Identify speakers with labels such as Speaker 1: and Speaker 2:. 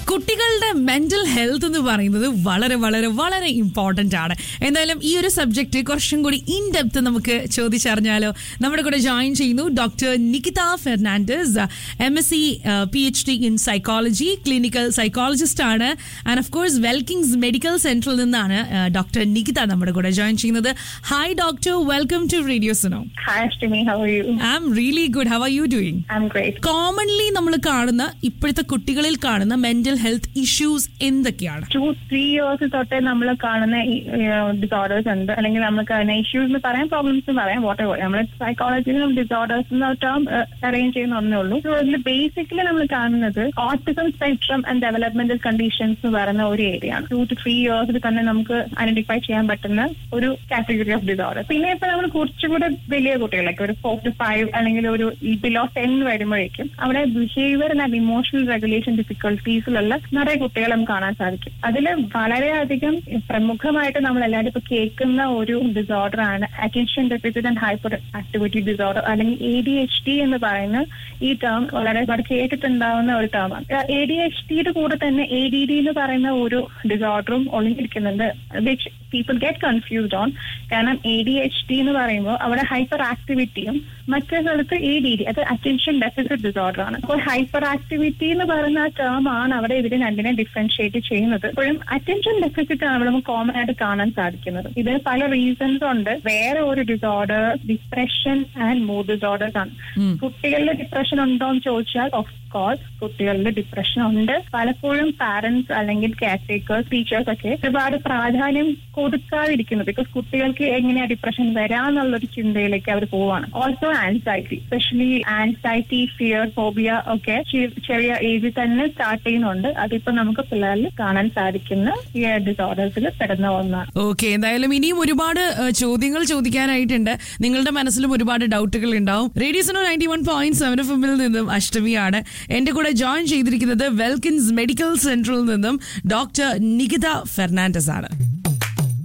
Speaker 1: കുട്ടികളുടെ mental health എന്ന് പറയുന്നത് വളരെ വളരെ വളരെ ഇമ്പോർട്ടന്റ് ആണ് എന്തായാലും ഈ ഒരു സബ്ജക്ട് കുറച്ചും കൂടി ഇൻ ഡെപ്ത് നമുക്ക് ചോദിച്ചറിഞ്ഞാലോ നമ്മുടെ കൂടെ ജോയിൻ ചെയ്യുന്നു doctor Nikita Fernandes M S C P H D in psychology clinical psychologist ആണ് ആൻഡ് ഓഫ് കോഴ്സ് വെൽക്കിങ്സ് മെഡിക്കൽ സെന്ററിൽ നിന്നാണ് ഡോക്ടർ നികിത നമ്മുടെ കൂടെ ജോയിൻ ചെയ്യുന്നത് hi doctor welcome to radio Suno
Speaker 2: Hi, Ashtimi. How are you?
Speaker 1: I'm really good how are you doing
Speaker 2: I'm great.
Speaker 1: Commonly നമ്മൾ കാണുന്ന ഇപ്പോഴത്തെ കുട്ടികളിൽ കാണുന്ന മെന്റൽ ഹെൽത്ത് ഇഷ്യൂസ് എന്തൊക്കെയാണ്
Speaker 2: ടു ത്രീ ഇയേഴ്സ് തൊട്ടേ നമ്മൾ കാണുന്ന ഡിസോർഡേഴ്സ് ഉണ്ട് അല്ലെങ്കിൽ നമ്മൾ കാണുന്ന ഇഷ്യൂസ് എന്ന് പറയാം പ്രോബ്ലംസ് എന്ന് പറയാം വാട്ട് എവർ നമ്മൾ സൈക്കോളജിയിലും ഡിസോർഡേഴ്സ് എന്ന ടേം അറേഞ്ച് ചെയ്യുന്ന ഒന്നേ ഉള്ളൂ സോ അതിൽ ബേസിക്കലി നമ്മൾ കാണുന്നത് autism spectrum and developmental conditions എന്ന് പറയുന്ന ഒരു ഏരിയ ആണ് ടു ടു ത്രീ ഇയേഴ്സിൽ തന്നെ നമുക്ക് ഐഡന്റിഫൈ ചെയ്യാൻ പറ്റുന്ന ഒരു കാറ്റഗറി ഓഫ് ഡിസോർഡർ പിന്നെ ഇപ്പൊ നമ്മൾ കുറച്ചുകൂടെ വലിയ കുട്ടികളൊക്കെ ഒരു ഫോർ ടു ഫൈവ് അല്ലെങ്കിൽ ഒരു ബിലോ ടെൻ വരുമ്പോഴേക്കും അവിടെ ബിഹേവിയർ ആൻഡ് ഇമോഷണൽ റെഗുലേഷൻ ഡിഫിക്കൽട്ടീസിലുള്ള നിറയെ കുട്ടികളെ നമുക്ക് കാണാൻ സാധിക്കും അതിൽ വളരെയധികം പ്രമുഖമായിട്ട് നമ്മൾ എല്ലാവരും ഇപ്പൊ കേൾക്കുന്ന ഒരു ഡിസോർഡർ ആണ് attention deficit and hyperactivity disorder അല്ലെങ്കിൽ എ ഡി എച്ച് ഡി എന്ന് പറയുന്ന ഈ ടേം വളരെ ഒരുപാട് കേട്ടിട്ടുണ്ടാവുന്ന ഒരു ടേമാണ് എ ഡി എച്ച് ഡിയുടെ കൂടെ തന്നെ എ ഡി ഡി എന്ന് പറയുന്ന ഒരു ഡിസോർഡറും ഒളിഞ്ഞിരിക്കുന്നുണ്ട് which people get confused on കാരണം എ ഡി എച്ച് ഡി എന്ന് പറയുമ്പോൾ അവിടെ ഹൈപ്പർ ആക്ടിവിറ്റിയും മറ്റേ സ്ഥലത്ത് എ ഡി ഡി അത് അറ്റൻഷൻ ഡെഫിസിറ്റ് ഡിസോർഡർ ആണ് അപ്പോൾ ഹൈപ്പർ ആക്ടിവിറ്റി എന്ന് പറയുന്ന ആ ടേം ആണ് അവിടെ ഇതിനെ രണ്ടിനെ ഡിഫറൻഷിയേറ്റ് ചെയ്യുന്നത് ഇപ്പോഴും അറ്റൻഷൻ ഡെഫിസിറ്റ് ആണ് അവിടെ നമുക്ക് കോമൺ ആയിട്ട് കാണാൻ സാധിക്കുന്നത് ഇതിന് പല റീസൺസ് ഉണ്ട് വേറെ ഒരു disorder depression and mood disorders ആണ് കുട്ടികളിൽ ഡിപ്രഷൻ ഉണ്ടോ എന്ന് ചോദിച്ചാൽ ഓഫ് കോഴ്സ് കുട്ടികളിൽ ഡിപ്രഷൻ ഉണ്ട് പലപ്പോഴും പാരന്റ്സ് അല്ലെങ്കിൽ കെയർ ടേക്കേഴ്സ് ടീച്ചേഴ്സ് ഒക്കെ ഒരുപാട് പ്രാധാന്യം കൊടുക്കാതിരിക്കുന്നു ബിക്കോസ് കുട്ടികൾക്ക് എങ്ങനെയാ ഡിപ്രഷൻ വരാന്നുള്ളൊരു ചിന്തയിലേക്ക് അവർ പോവാണ് also anxiety specially anxiety fear phobia ഒക്കെ ചെ- ചെറിയ ഏജിൽ തന്നെ സ്റ്റാർട്ട് ചെയ്യുന്നുണ്ട് അതിപ്പോ നമുക്ക് പിള്ളേരിൽ കാണാൻ സാധിക്കുന്ന ഈ ഡിസോർഡേഴ്സിൽ പെടുന്ന ഒന്നാണ്
Speaker 1: ഓക്കെ എന്തായാലും ഇനിയും ഒരുപാട് ഏഹ്, ചോദ്യങ്ങൾ ചോദിക്കാനായിട്ടുണ്ട് നിങ്ങളുടെ മനസ്സിലും ഒരുപാട് ഡൗട്ടുകൾ ഉണ്ടാവും റേഡിയോസിനോ ninety one point seven F എമ്മിൽ നിന്നും അഷ്ടമിയാണ് എന്റെ കൂടെ ജോയിൻ ചെയ്തിരിക്കുന്നത് വെൽക്കിൻസ് മെഡിക്കൽ സെന്ററിൽ നിന്നും ഡോക്ടർ നികിത ഫെർണാണ്ടസ് ആണ്